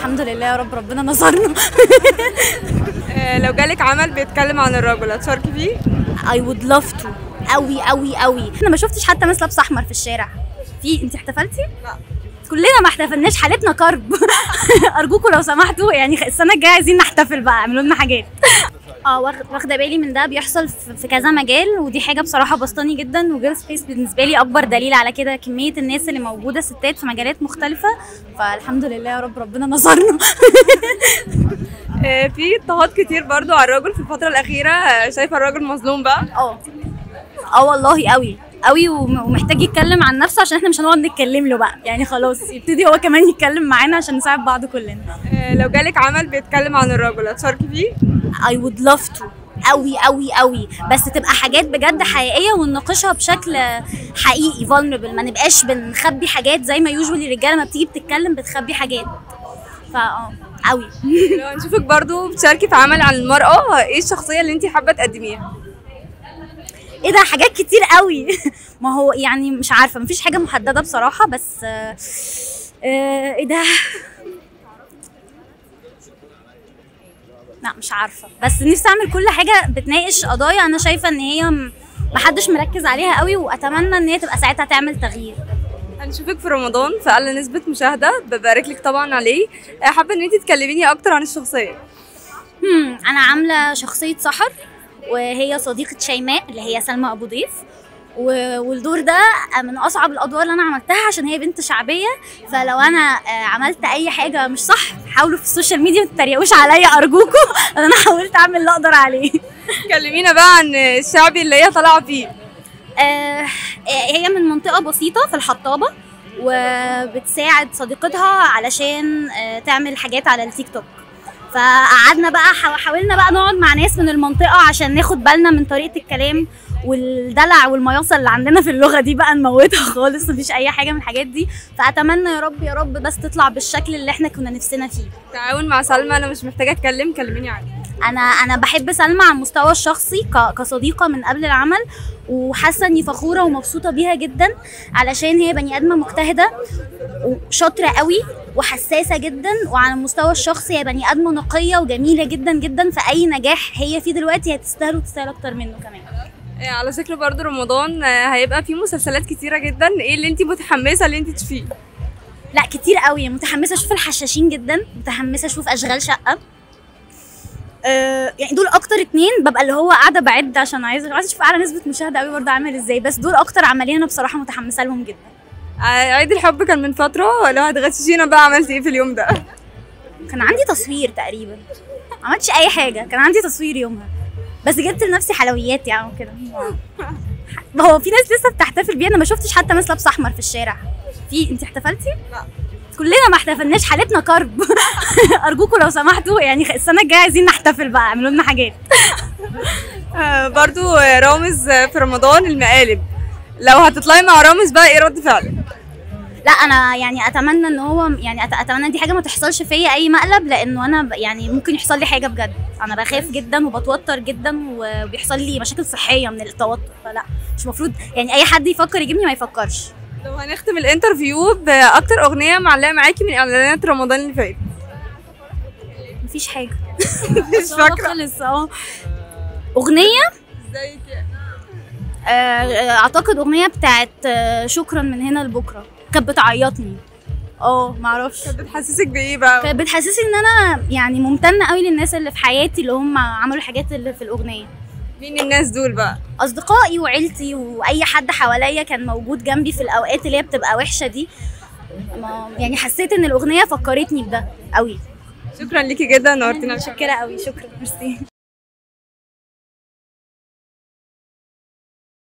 الحمد لله يا رب ربنا نصرنا آه، لو جالك عمل بيتكلم عن الرجل هتشاركي فيه I would love to قوي قوي قوي انا ما شفتش حتى ناس لابسه احمر في الشارع في انت احتفلتي لا. كلنا ما احتفلناش حالتنا كرب ارجوكم لو سمحتوا يعني السنه الجايه عايزين نحتفل بقى اعملوا لنا حاجات اه واخ- واخده بالي من ده بيحصل في في كذا مجال ودي حاجه بصراحه بسطاني جدا وجيرل سبيس بالنسبه لي اكبر دليل على كده كميه الناس اللي موجوده ستات في مجالات مختلفه فالحمد لله يا رب ربنا نصرنا آه، في اضطهاد كتير برضو على الرجل في الفترة الأخيرة آه، شايفة الراجل مظلوم بقى اه اه والله قوي قوي وم- ومحتاج يتكلم عن نفسه عشان احنا مش هنقعد نتكلم له بقى يعني خلاص يبتدي هو كمان يتكلم معانا عشان نساعد بعض كلنا آه، لو جالك عمل بيتكلم عن الرجل هتشاركي فيه I would love to قوي قوي قوي بس تبقى حاجات بجد حقيقيه ونناقشها بشكل حقيقي vulnerable ما نبقاش بنخبي حاجات زي ما يوجوالي الرجاله ما بتيجي بتتكلم بتخبي حاجات فا اه قوي لو هنشوفك برضو بتشاركي في عمل عن المرأة ايه الشخصية اللي انت حابة تقدميها ايه ده حاجات كتير قوي ما هو يعني مش عارفه مفيش حاجه محدده بصراحه بس آه، آه، ايه ده لا مش عارفه بس نفسي اعمل كل حاجه بتناقش قضايا انا شايفه ان هي م- محدش مركز عليها قوي واتمنى ان هي تبقى ساعتها تعمل تغيير هنشوفك في رمضان في أعلى نسبة مشاهدة ببارك لك طبعا عليه آه، حابة ان انت تكلميني اكتر عن الشخصية هم، انا عامله شخصيه سحر وهي صديقه شيماء اللي هي سلمى ابو ضيف و- والدور ده من اصعب الادوار اللي انا عملتها عشان هي بنت شعبيه فلو انا آه، عملت اي حاجه مش صح حاولوا في السوشيال ميديا ما تتريقوش عليا ارجوكم انا حاولت اعمل اللي اقدر عليه كلمينا بقى عن الشعبي اللي هي طالعة فيه آه، هي من منطقة بسيطة في الحطابة وبتساعد صديقتها علشان آه، تعمل حاجات على التيك توك فقعدنا بقى حا- حاولنا بقى نقعد مع ناس من المنطقة عشان ناخد بالنا من طريقة الكلام والدلع والمياصة اللي عندنا في اللغة دي بقى نموتها خالص مفيش أي حاجة من الحاجات دي فأتمنى يا رب يا رب بس تطلع بالشكل اللي احنا كنا نفسنا فيه تعاون مع سلمى انا مش محتاجة اتكلم كلميني عنه انا انا بحب سلمى على المستوى الشخصي ك- كصديقه من قبل العمل وحاسه اني فخوره ومبسوطه بيها جدا علشان هي بني ادمه مجتهده وشاطره قوي وحساسه جدا وعلى المستوى الشخصي هي بني ادمه نقيه وجميله جدا جدا فاي نجاح هي فيه دلوقتي هتستاهل وتستاهل اكتر منه كمان آه، على ذكر برضو رمضان آه، هيبقى فيه مسلسلات كتيرة جدا ايه اللي انت متحمسة اللي انت تشوفيه لا كتير قوي متحمسه اشوف الحشاشين جدا متحمسه اشوف اشغال شقه أه يعني دول اكتر اتنين ببقى اللي هو قاعده بعد عشان عايزه عايزه اشوف اعلى نسبه مشاهده قوي برضه عامل ازاي بس دول اكتر عملين انا بصراحه متحمسه لهم جدا آه، عيد الحب كان من فترة لو هتغششينا بقى عملتي ايه في اليوم ده كان عندي تصوير تقريبا ما عملتش اي حاجه كان عندي تصوير يومها بس جبت لنفسي حلويات يعني وكده ما هو في ناس لسه بتحتفل بيها انا ما شفتش حتى ناس لابسه احمر في الشارع في انت احتفلتي لا. كلنا ما احتفلناش حالتنا كرب ارجوكم لو سمحتوا يعني السنه الجايه عايزين نحتفل بقى اعملوا لنا حاجات آه، برضو آه، رامز آه، في رمضان المقالب لو هتطلعي مع رامز بقى ايه رد فعلك لا انا يعني اتمنى ان هو يعني أت- اتمنى دي حاجه ما تحصلش فيا اي مقلب لانه انا ب- يعني ممكن يحصل لي حاجه بجد انا بخاف جدا وبتوتر جدا وبيحصل لي مشاكل صحيه من التوتر فلا مش المفروض يعني اي حد يفكر يجيبني ما يفكرش لو هنختم الانترفيو باكتر اغنيه معلقه معاكي من اعلانات رمضان اللي فات مفيش حاجه مش فاكره خلص اه اغنيه ازيك يا- آه، اعتقد اغنيه بتاعت آه، شكرا من هنا لبكره كانت بتعيطني اه معرفش كانت بتحسسك بايه بقى كانت بتحسسني ان انا يعني ممتنه قوي للناس اللي في حياتي اللي هم عملوا الحاجات اللي في الاغنيه مين الناس دول بقى اصدقائي وعيلتي واي حد حواليا كان موجود جنبي في الاوقات اللي هي بتبقى وحشه دي ما يعني حسيت ان الاغنيه فكرتني بده قوي شكرا ليكي جدا نورتينا متشكره قوي شكرا ميرسي